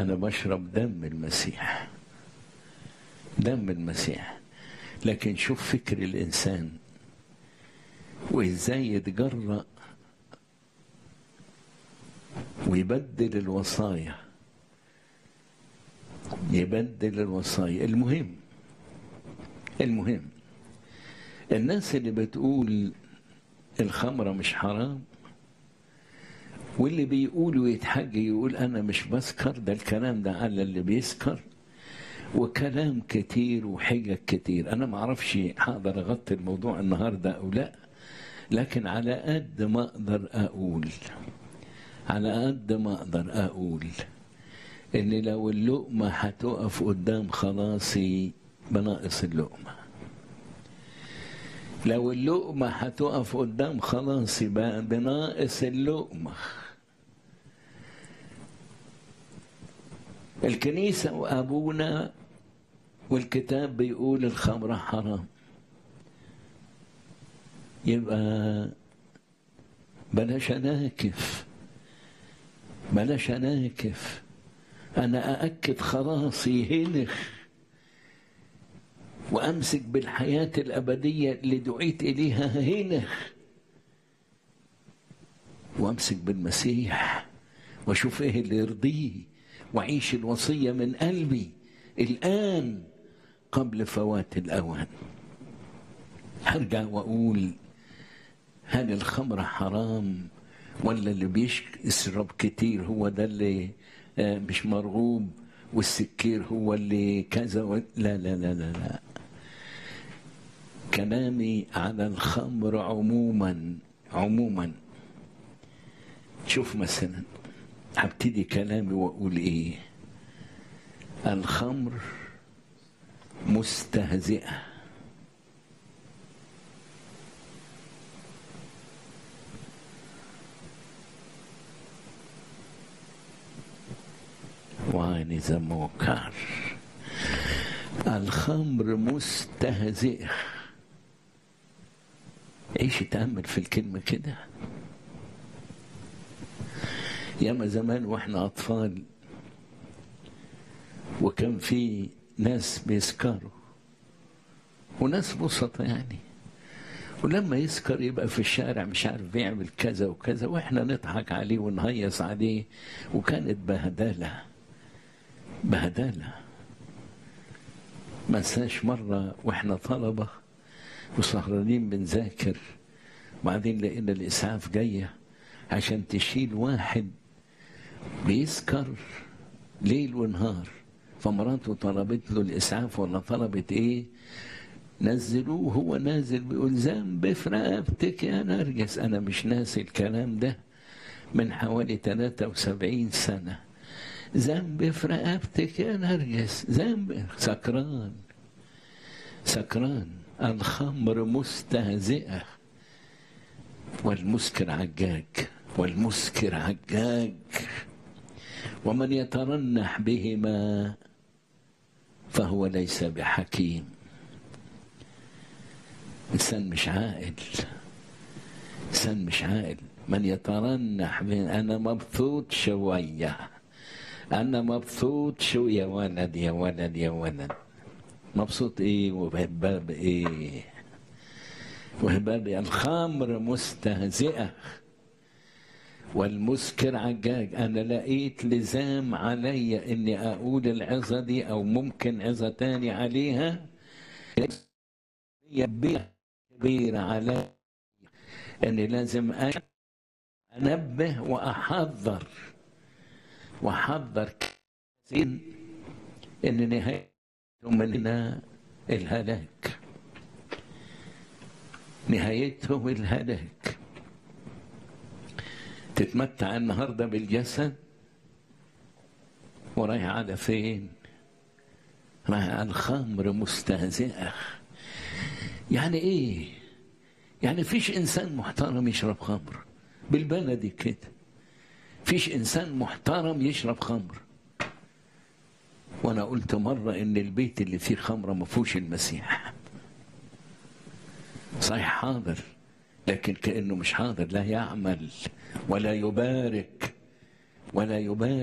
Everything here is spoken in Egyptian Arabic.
أنا بشرب دم المسيح دم المسيح لكن شوف فكر الإنسان وإزاي يتجرأ ويبدل الوصايا يبدل الوصايا المهم المهم الناس اللي بتقول الخمرة مش حرام واللي بيقول ويتحج يقول أنا مش بسكر ده الكلام ده على اللي بيسكر وكلام كتير وحجج كتير أنا معرفش هقدر أغطي الموضوع النهاردة أو لا لكن على قد ما أقدر أقول على قد ما أقدر أقول إن لو اللقمة هتقف قدام خلاصي بناقص اللقمة لو اللقمة هتقف قدام خلاصي بقى بناقص اللقمة الكنيسة وأبونا والكتاب بيقول الخمرة حرام يبقى بلاش أناكف بلاش أناكف أنا أأكد خلاصي هنا وأمسك بالحياة الأبدية اللي دعيت إليها هنا وأمسك بالمسيح وأشوف إيه اللي يرضيه وأعيش الوصية من قلبي الآن قبل فوات الأوان هرجع وأقول هل الخمر حرام ولا اللي بيشرب كتير هو ده اللي مش مرغوب والسكير هو اللي كذا و... لا لا لا لا لا كلامي على الخمر عموما عموما شوف مثلا هبتدي كلامي واقول ايه الخمر مستهزئه wine is a mocker الخمر مستهزئة عيش تأمل في الكلمة كده ياما زمان واحنا أطفال وكان في ناس بيسكروا وناس بسطة يعني ولما يسكر يبقى في الشارع مش عارف بيعمل كذا وكذا واحنا نضحك عليه ونهيص عليه وكانت بهدله بهدلة ما انساش مرة واحنا طلبة وسهرانين بنذاكر وبعدين لقينا الإسعاف جاية عشان تشيل واحد بيسكر ليل ونهار فمراته طلبت له الإسعاف ولا طلبت إيه نزلوه هو نازل بيقول ذنب في رقبتك يا نرجس أنا مش ناسي الكلام ده من حوالي 73 سنة ذنب في رقبتك يا نرجس ذنب سكران سكران الخمر مستهزئة والمسكر عجاج والمسكر عجاج ومن يترنح بهما فهو ليس بحكيم إنسان مش عاقل إنسان مش عاقل من يترنح به أنا مبسوط شوية أنا مبسوط شو يا ولد يا ولد يا ولد مبسوط إيه وهباب إيه وهباب الخمر مستهزئة والمسكر عجاج أنا لقيت لزام علي إني أقول العظة دي أو ممكن عظة تاني عليها هي كبيرة علي إني لازم أنبه وأحذر وحذر كثير ان نهاية مننا الهلاك نهايته الهلاك تتمتع النهاردة بالجسد ورايح على فين رايح على الخمر مستهزئة يعني ايه يعني فيش انسان محترم يشرب خمر بالبلدي كده فيش انسان محترم يشرب خمر وانا قلت مره ان البيت اللي فيه خمره ما فيهوش المسيح صحيح حاضر لكن كانه مش حاضر لا يعمل ولا يبارك ولا يبارك